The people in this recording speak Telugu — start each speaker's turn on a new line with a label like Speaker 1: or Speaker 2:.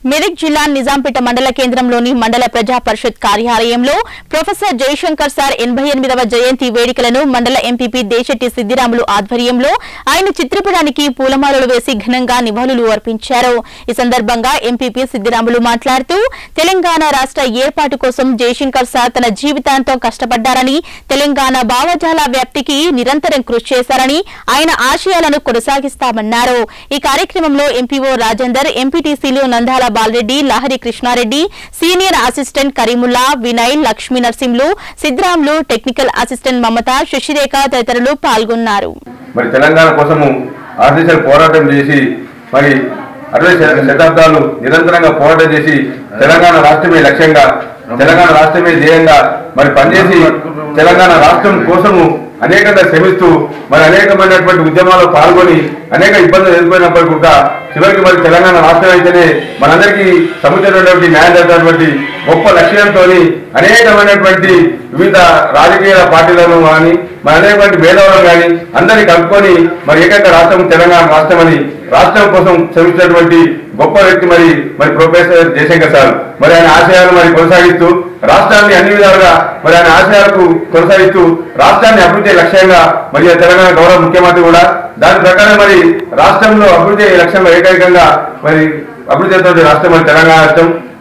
Speaker 1: మెదక్ జిల్లా నిజాంపేట మండల కేంద్రంలోని మండల ప్రజా పరిషత్ కార్యాలయంలో ప్రొఫెసర్ జయశంకర్ సార్ ఎనభై ఎనిమిదవ జయంతి వేడుకలను మండల ఎంపీపీ దేశెట్టి సిద్దిరాములు ఆధ్వర్యంలో ఆయన చిత్రపటానికి పూలమాలలు వేసి ఘనంగా నివాళులు అర్పించారు ఈ సందర్భంగా ఎంపీపీ సిద్దిరాములు మాట్లాడుతూ తెలంగాణ రాష్ట్ర ఏర్పాటు కోసం జయశంకర్ సార్ తన జీవితాంతం కష్టపడ్డారని తెలంగాణ భావజాల వ్యాప్తికి నిరంతరం కృషి చేశారని ఆయన ఆశయాలను కొనసాగిస్తామన్నారు ఈ కార్యక్రమంలో ఎంపీఓ రాజేందర్ ఎంపీటీసీలు Nandala Balareddy Lahari Krishnareddy senior assistant Karimulla Vinay Lakshmi Narsimlu Sidramulu technical assistant Mamata Sasirekha తదితరులు పాల్గొన్నారు
Speaker 2: మరి తెలంగాణ కోసము ఆర్దిశలు పోరాటం చేసి మరి అరవై శత- శతాబ్దాలు నిరంతరంగా పోరాటం చేసి తెలంగాణ రాష్ట్రమే లక్ష్యంగా తెలంగాణ రాష్ట్రమే ధ్యేయంగా మరి పనిచేసి తెలంగాణ రాష్ట్రం కోసము అనేకంగా శ్రమిస్తూ మరి అనేకమైనటువంటి ఉద్యమాల్లో పాల్గొని అనేక ఇబ్బందులు ఎదుర్కొన్నప్పటికీ కూడా చివరికి మరి తెలంగాణ రాష్ట్రం అయితేనే మనందరికీ సముచితమైనటువంటి న్యాయం జరిగినటువంటి గొప్ప లక్ష్యంతో అనేకమైనటువంటి వివిధ రాజకీయ పార్టీలను కానీ మరి అనేకటువంటి భేదవాళ్ళం కానీ అందరినీ కలుపుకొని మరి ఏకైక రాష్ట్రం తెలంగాణ రాష్ట్రం అని రాష్ట్రం కోసం శ్రమించినటువంటి గొప్ప వ్యక్తి మరి మరి ప్రొఫెసర్ జయశంకర్ సార్ మరి ఆయన ఆశయాలు మరి కొనసాగిస్తూ రాష్ట్రాన్ని అన్ని విధాలుగా మరి ఆయన ఆశయాలకు కొనసాగిస్తూ రాష్ట్రాన్ని అభివృద్ధి లక్ష్యంగా మరి ఆ తెలంగాణ గౌరవ ముఖ్యమంత్రి కూడా దాని ప్రకారం మరి రాష్ట్రంలో అభివృద్ధి లక్ష్యంగా ఏకైకంగా మరి అభివృద్ధి చెందుతున్న రాష్ట్రం మరి తెలంగాణ రాష్ట్రం